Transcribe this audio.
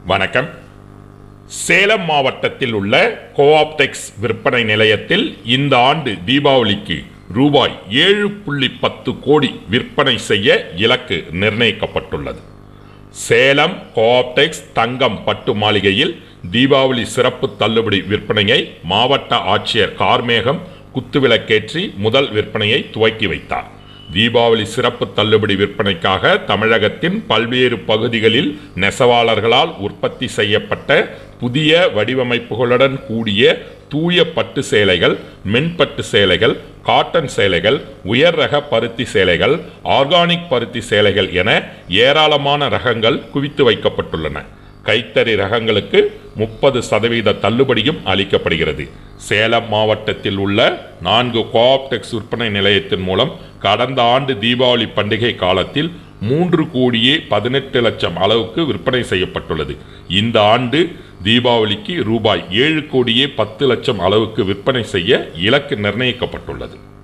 வணக்கம் சேலம் மாவட்டத்தில் உள்ள கோஆப்டெக்ஸ் விற்பனை நிலையத்தில் இந்த ஆண்டு தீபாவளிக்கு ரூபாய் ஏழு புள்ளி பத்து கோடி விற்பனை செய்ய இலக்கு நிர்ணயிக்கப்பட்டுள்ளது சேலம் கோஆப்டெக்ஸ் தங்கம் பட்டு மாளிகையில் தீபாவளி சிறப்பு தள்ளுபடி விற்பனையை மாவட்ட ஆட்சியர் கார்மேகம் குத்துவிளக்கேற்றி முதல் விற்பனையை துவக்கி வைத்தார் தீபாவளி சிறப்பு தள்ளுபடி விற்பனைக்காக தமிழகத்தின் பல்வேறு பகுதிகளில் நெசவாளர்களால் உற்பத்தி செய்யப்பட்ட புதிய வடிவமைப்புகளுடன் கூடிய தூய பட்டு சேலைகள் மென்பட்டு சேலைகள் காட்டன் சேலைகள் உயர் ரக பருத்தி சேலைகள் ஆர்கானிக் பருத்தி சேலைகள் என ஏராளமான ரகங்கள் குவித்து வைக்கப்பட்டுள்ளன கைத்தறி ரகங்களுக்கு முப்பது சதவீத தள்ளுபடியும் அளிக்கப்படுகிறது சேலம் மாவட்டத்தில் உள்ள நான்கு கோஆப்டெக்ஸ் விற்பனை நிலையத்தின் மூலம் கடந்த ஆண்டு தீபாவளி பண்டிகை காலத்தில் மூன்று கோடியே பதினெட்டு லட்சம் அளவுக்கு விற்பனை செய்யப்பட்டுள்ளது இந்த ஆண்டு தீபாவளிக்கு ரூபாய் ஏழு கோடியே பத்து லட்சம் அளவுக்கு விற்பனை செய்ய இலக்கு நிர்ணயிக்கப்பட்டுள்ளது